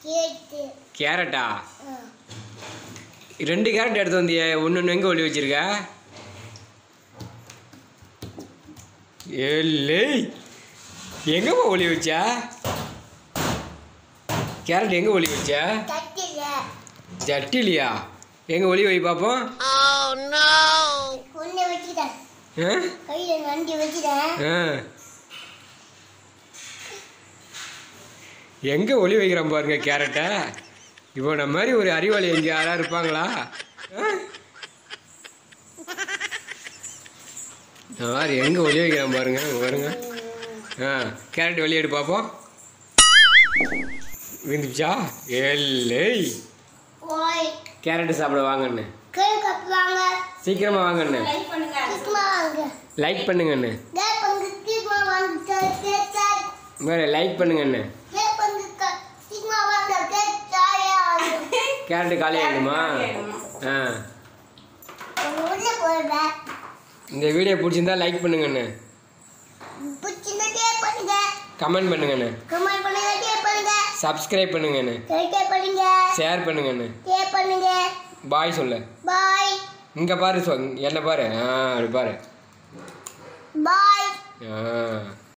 கேட்டு கேரட்டா ரெண்டு கேரட் எடுத்து வந்தியே ஒன்று ஒன்று எங்கே ஒளி வச்சிருக்க ஏலே எங்கேப்பா ஒளி வச்ச கேரட் எங்கே ஒளி வச்ச தட்டில ஜட்டிலியா எங்கே ஒளி வை பார்ப்போம் ஒன்று வச்சுட்டேன் ஆ கையில் நண்டி வச்சுட்டேன் ஆ எங்கே ஒளி வைக்கிறோம் பாருங்க கேரட்டை இப்போ நம்ம மாதிரி ஒரு அறிவாளி எங்கே யாராவது இருப்பாங்களா ஆ? இந்த மாதிரி எங்கே ஒளி வைக்கிறோம் பாருங்க இங்க பாருங்க ஆ கேரட் வெளியே எடு பார்ப்போம் விந்துச்சா எல்லை ஓய் கேரட் சாப்பிட வாங்கண்ணு கை கப்புவாங்க சீக்கிரமா வாங்கண்ணு சீக்கிரமா வாங்க லைக் பண்ணுங்கண்ணு கே பங்கு சீக்கிரமா வாங்க கேட்டாய் வேறு லைக் பண்ணுங்கண்ணு கே பங்கு சீக்கிரமா வாங்க கேட்டாயா கேரட் காலி ஆகிடுமா ஆ உள்ள போடுறேன் இந்த வீடியோ பிடிச்சிருந்தா லைக் பண்ணுங்கண்ணு பிடிச்சிருந்தா கே பண்ணுங்க கமெண்ட் பண்ணுங்கண்ணு கமெண்ட் பண்ணுங்க கே பண்ணுங்க சப்ஸ்கிரைப் பண்ணுங்கண்ணு கே பண்ணுங்க ஷேர் பண்ணுங்கண்ணு கே பண்ணுங்க பாய் சொல்லு பாய் இங்கே பாரு சொ என்ன பாரு ஆ அப்படி பாரு பாய் ஆ